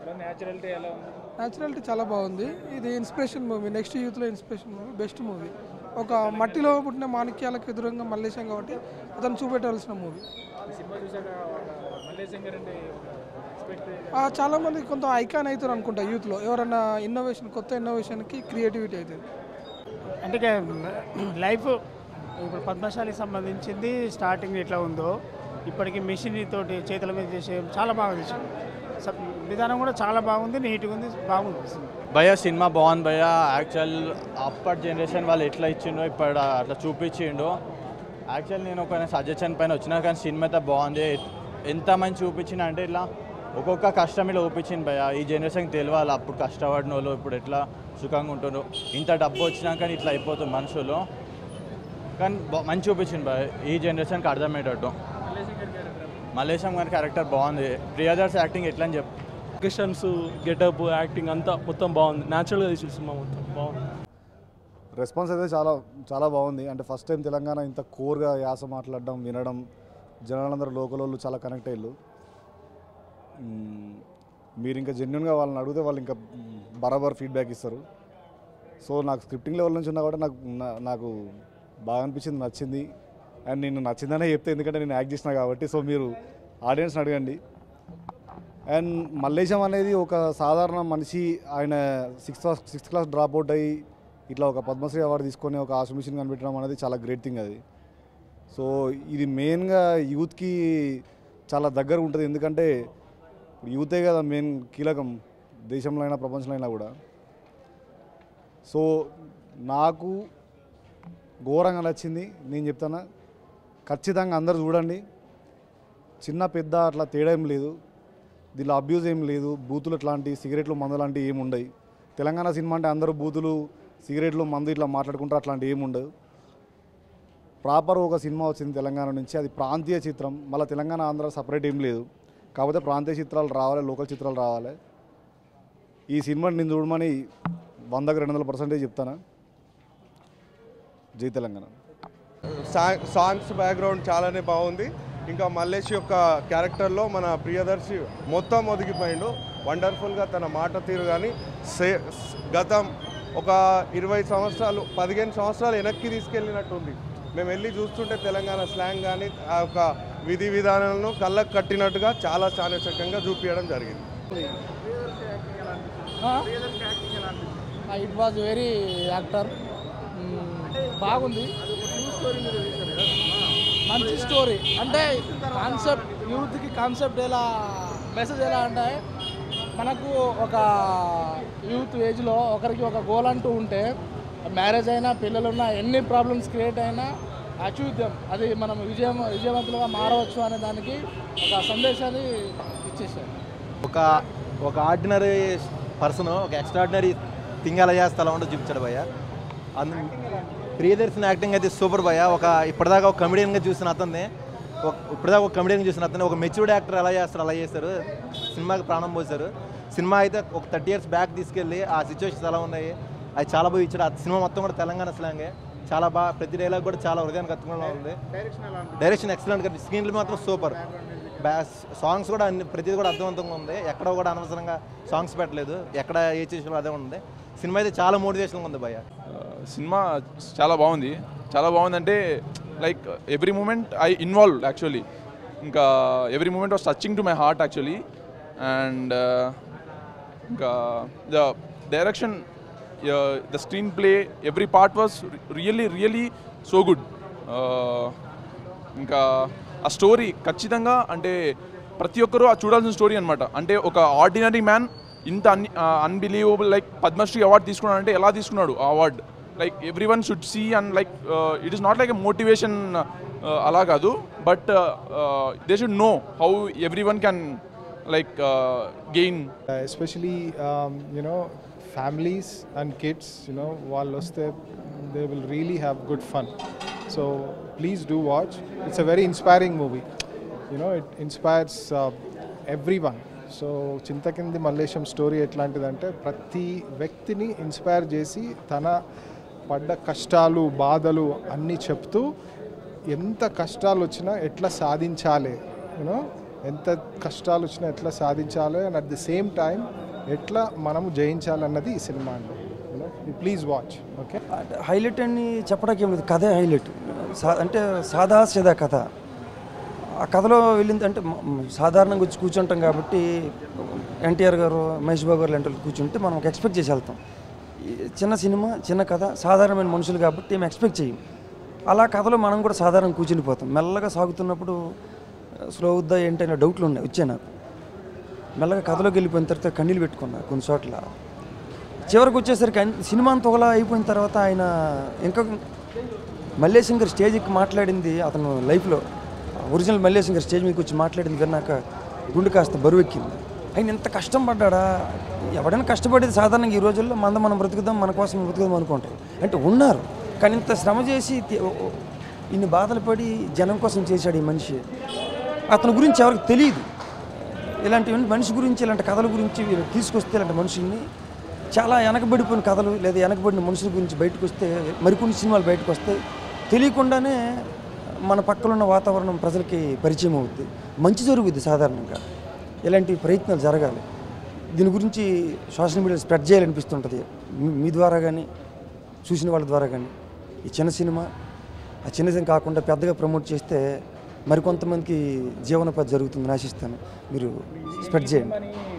Naturality ఎలా ఉంది naturality చాలా బాగుంది ఇది ఇన్స్పిరేషన్ మూవీ నెక్స్ట్ యూత్లో ఇన్స్పిరేషన్ మూవీ బెస్ట్ మూవీ ఒక మట్టిలో పుట్టిన మాణిక్యాలకు ఎదురుగా మల్లేశం కాబట్టి అతను చూపెట్టవలసిన మూవీ ఈ సినిమా చూసాక మల్లేశం గారు అంటే ఎక్స్పెక్ట్ చాలా మంది కొంత ఐకాన్ అవుతారు అనుకుంటా యూత్లో ఎవరైనా ఇన్నోవేషన్ కొత్త ఇన్నోవేషన్కి క్రియేటివిటీ అవుతుంది అంటే ఇక లైఫ్ ఇప్పుడు పద్మశాలికి సంబంధించింది స్టార్టింగ్ ఎట్లా ఉందో ఇప్పటికి మిషన్ తోటి చేతుల మీద చేసే చాలా బాగా చేసాం స- విధానం కూడా చాలా బాగుంది నీట్గా ఉంది బాగుంది సినిమా భయ సినిమా బాగుంది భయ యాక్చువల్ అప్పటి జనరేషన్ వాళ్ళు ఎట్లా ఇచ్చిండో ఇప్పుడు అట్లా చూపించిండు యాక్చువల్ నేను ఒక సజెషన్ పైన వచ్చిన కానీ సినిమా అయితే బాగుంది ఎంత మంది చూపించిన అంటే ఇట్లా ఒక్కొక్క కష్టం ఇలా చూపించింది భయ ఈ జనరేషన్కి తెలియాలి అప్పుడు కష్టపడిన వాళ్ళు ఇప్పుడు ఎట్లా సుఖంగా ఉంటున్నారు ఇంత డబ్బు వచ్చినాక ఇట్లా అయిపోతుంది మనుషులు కానీ బా- మంచి చూపించింది భయ ఈ జనరేషన్కి అర్థమయ్యేటట్టు మల్లేశం గారి క్యారెక్టర్ బాగుంది ప్రియదర్స్ యాక్టింగ్ ఎట్లా అని చెప్పు లొకేషన్స్ గెటప్ యాక్టింగ్ అంతా మొత్తం బాగుంది న్యాచురల్గా తీసి సినిమా మొత్తం బాగుంది రెస్పాన్స్ అయితే చాలా చాలా బాగుంది అంటే ఫస్ట్ టైం తెలంగాణ ఇంత కోర్గా యాస మాట్లాడడం వినడం జనాలందరూ లోకల్ వాళ్ళు చాలా కనెక్ట్ అయ్యారు మ్మ్. మీరు ఇంకా జెన్యున్గా వాళ్ళని అడిగితే వాళ్ళు ఇంకా మ్, బరాబర్ ఫీడ్బ్యాక్ ఇస్తారు సో నాకు స్క్రిప్టింగ్ లెవెల్ నుంచి ఉన్నా కూడా నాకు నా- నాకు బాగా అనిపించింది నచ్చింది అండ్ నేను నచ్చిందనే చెప్తే ఎందుకంటే నేను యాక్ట్ చేసిన కాబట్టి సో మీరు ఆడియన్స్ని అడగండి అండ్ మల్లేశం అనేది ఒక సాధారణ మనిషి ఆయన sixth class sixth class drop out అయ్యి ఇట్లా ఒక పద్మశ్రీ అవార్డు తీసుకొని ఒక ఆశమిషన్ కనిపెట్టడం అనేది చాలా గ్రేట్ థింగ్ అది సో ఇది మెయిన్గా యూత్కి చాలా దగ్గర ఉంటుంది ఎందుకంటే ఇప్పుడు యూతే కదా మెయిన్ కీలకం దేశంలో అయినా ప్రపంచంలో అయినా కూడా సో నాకు ఘోరంగా నచ్చింది నేను చెప్తాను ఖచ్చితంగా అందరు చూడండి చిన్న పెద్ద అట్లా తేడా ఏం లేదు దీనిలో అబ్యూజ్ ఏం లేదు బూతులు అట్లాంటి సిగరెట్లు మందు లాంటివి ఏమి ఉండవు తెలంగాణ సినిమా అంటే అందరూ బూతులు సిగరెట్లు మందు ఇట్లా మాట్లాడుకుంటారు అట్లాంటివి ఏమి ఉండవు ప్రాపర్ ఒక సినిమా వచ్చింది తెలంగాణ నుంచి అది ప్రాంతీయ చిత్రం మళ్ళీ తెలంగాణ ఆంధ్ర సపరేట్ ఏం లేదు కాకపోతే ప్రాంతీయ చిత్రాలు రావాలి లోకల్ చిత్రాలు రావాలి ఈ సినిమాని నేను చూడమని వందకు రెండు వందల పర్సెంటేజ్ చెప్తాను జై తెలంగాణ సా- సాంగ్స్ బ్యాక్గ్రౌండ్ చాలానే బాగుంది ఇంకా మల్లేష్ యొక్క క్యారెక్టర్లో మన ప్రియదర్శి మొత్తం ఒదిగిపోయిండు వండర్ఫుల్గా తన మాట తీరు కానీ సే గతం ఒక ఇరవై సంవత్సరాలు పదిహేను సంవత్సరాలు వెనక్కి తీసుకెళ్ళినట్టుంది మేము వెళ్ళి చూస్తుంటే తెలంగాణ స్లాంగ్ కానీ ఆ యొక్క విధి విధానాలను కళ్ళకు కట్టినట్టుగా చాలా చాణచక్యంగా చూపించడం జరిగింది ఇట్ వాజ్ వెరీ యాక్టర్ బాగుంది మంచి స్టోరీ అంటే కాన్సెప్ట్ యూత్కి కాన్సెప్ట్ ఎలా మెసేజ్ ఎలా అంటే మనకు ఒక యూత్ ఏజ్లో ఒకరికి ఒక గోల్ అంటూ ఉంటే మ్యారేజ్ అయినా పిల్లలున్నా ఎన్ని ప్రాబ్లమ్స్ క్రియేట్ అయినా అచీవ్ దెమ్ అది మనం విజయం విజయవంతులుగా మారవచ్చు అనే దానికి ఒక సందేశాన్ని ఇచ్చేసారు ఒక ఒక ఆర్డినరీ పర్సన్ ఒక ఎక్స్ట్రాడినరీ థింగ్ ఎలా చేస్తే అలా ఉండదు చూపించాడు భయ్య అందు ప్రియదర్శన్ యాక్టింగ్ అయితే సూపర్ భయ్య ఒక ఇప్పటిదాకా ఒక కమెడియన్గా చూసిన అతన్ని ఒక ఇప్పటిదాకా ఒక కమెడియన్ చూసిన అతన్ని ఒక మెచ్యూర్డ్ యాక్టర్ ఎలా చేస్తారు అలా చేస్తారు సినిమాకి ప్రాణం పోసారు సినిమా అయితే ఒక థర్టీ ఇయర్స్ బ్యాక్ తీసుకెళ్ళి ఆ సిచ్యువేషన్స్ ఎలా ఉన్నాయి అది చాలా బాగా ఇచ్చాడు ఆ సినిమా మొత్తం కూడా తెలంగాణ స్లాంగే చాలా బాగా ప్రతి డైలాగ్ కూడా చాలా హృదయానికి కత్తుకునేలా ఉంది డైరెక్షన్ ఎక్సలెంట్ కదా స్క్రీన్లు మాత్రం సూపర్ బ్యాస్ సాంగ్స్ కూడా అన్ని ప్రతిది కూడా అర్థవంతంగా ఉంది ఎక్కడ కూడా అనవసరంగా సాంగ్స్ పెట్టలేదు ఎక్కడ ఏ చేసినా అదే ఉంది సినిమా అయితే చాలా మోటివేషన్గా ఉంది భయ్య సినిమా చాలా బాగుంది చాలా బాగుందంటే like every moment I involve actually ఇంకా every moment was touching to my heart actually and ఇంకా the direction the screenplay every part was really really so good ఇంకా ఆ స్టోరీ ఖచ్చితంగా అంటే ప్రతి ఒక్కరూ ఆ చూడాల్సిన స్టోరీ అనమాట అంటే ఒక ఆర్డినరీ మ్యాన్ ఇంత un unbelievable like Padmashri award తీసుకున్నాడు అంటే ఎలా తీసుకున్నాడు ఆ award like every one should see and like it is not like a motivation అలా కాదు but they should know how every one can like gain especially you know families and kids you know వాళ్ళు వస్తే they will really have good fun so please do watch it's a very inspiring movie you know it inspires every one so Chintakindi Mallesham story ఎట్లాంటిదంటే ప్రతి వ్యక్తిని inspire చేసి తన పడ్డ కష్టాలు బాధలు అన్నీ చెప్తూ ఎంత కష్టాలు వచ్చినా ఎట్లా సాధించాలి యూనో ఎంత కష్టాలు వచ్చినా ఎట్లా సాధించాలో and at the same time ఎట్లా మనము జయించాలన్నది ఈ సినిమా అండి ప్లీజ్ వాచ్ ఓకే హైలైట్ అని చెప్పడానికి ఏం లేదు కథే హైలైట్ సా అంటే సాదా సీదా కథ ఆ కథలో వెళ్ళింది అంటే మ- మ- సాధారణంగా వచ్చి కూర్చుంటాం కాబట్టి ఎన్టీఆర్ గారు మహేష్ బాబు గారు లాంటి వాళ్ళు కూర్చుంటే మనం ఒక ఎక్స్పెక్ట్ చేసి వెళ్తాం ఈ చిన్న సినిమా చిన్న కథ సాధారణమైన మనుషులు కాబట్టి ఏం ఎక్స్పెక్ట్ చేయం అలా కథలో మనం కూడా సాధారణ కూర్చునిపోతాం మెల్లగా సాగుతున్నప్పుడు స్లో అవుద్దా ఏంటనే డౌట్లు ఉన్నాయి వచ్చాయి నాకు మెల్లగా కథలోకి వెళ్ళిపోయిన తర్వాత కన్నీళ్ళు పెట్టుకున్నా కొన్ని చోట్ల చివరికి వచ్చేసరికి అన్- సినిమా అంతా ఒకలా అయిపోయిన తర్వాత ఆయన ఇంకా మల్లేశం గారు స్టేజ్కి మాట్లాడింది అతను లైఫ్లో ఒరిజినల్ మల్లేశం గారు స్టేజ్ మీదకి వచ్చి మాట్లాడింది విన్నాక గుండె కాస్త బరువు ఎక్కింది ఆయన ఎంత కష్టం పడ్డాడా ఎవడైనా కష్టపడేది సాధారణంగా ఈ రోజుల్లో మంద మనం బ్రతుకుదాం మన కోసం బ్రతుకుదాం అనుకుంటారు అంటే ఉన్నారు కానీ ఇంత శ్రమ చేసి తి- ఓ- ఓ- ఇన్ని బాధలు పడి జనం కోసం చేశాడు ఈ మనిషి అతని గురించి ఎవరికి తెలియదు ఇలాంటి మనిషి గురించి ఇలాంటి కథల గురించి వీళ్ళు తీసుకొస్తే ఇలాంటి మనుషుల్ని చాలా వెనకబడిపోయిన కథలు లేదా వెనకబడిన మనుషుల గురించి బయటకు వస్తే మరికొన్ని సినిమాలు బయటకు వస్తే తెలియకుండానే మన పక్కన ఉన్న వాతావరణం ప్రజలకి పరిచయం అవుద్ది మంచి జరుగుద్ది సాధారణంగా ఇలాంటి ప్రయత్నాలు జరగాలి దీని గురించి సోషల్ మీడియా స్ప్రెడ్ చేయాలనిపిస్తుంటుంది మీ- మీ ద్వారా కానీ చూసిన వాళ్ళ ద్వారా కానీ ఈ చిన్న సినిమా ఆ చిన్న సినిమా కాకుండా పెద్దగా ప్రమోట్ చేస్తే మరికొంతమందికి జీవనోపాధి జరుగుతుందని ఆశిస్తాను మీరు స్ప్రెడ్ చేయండి సినిమాని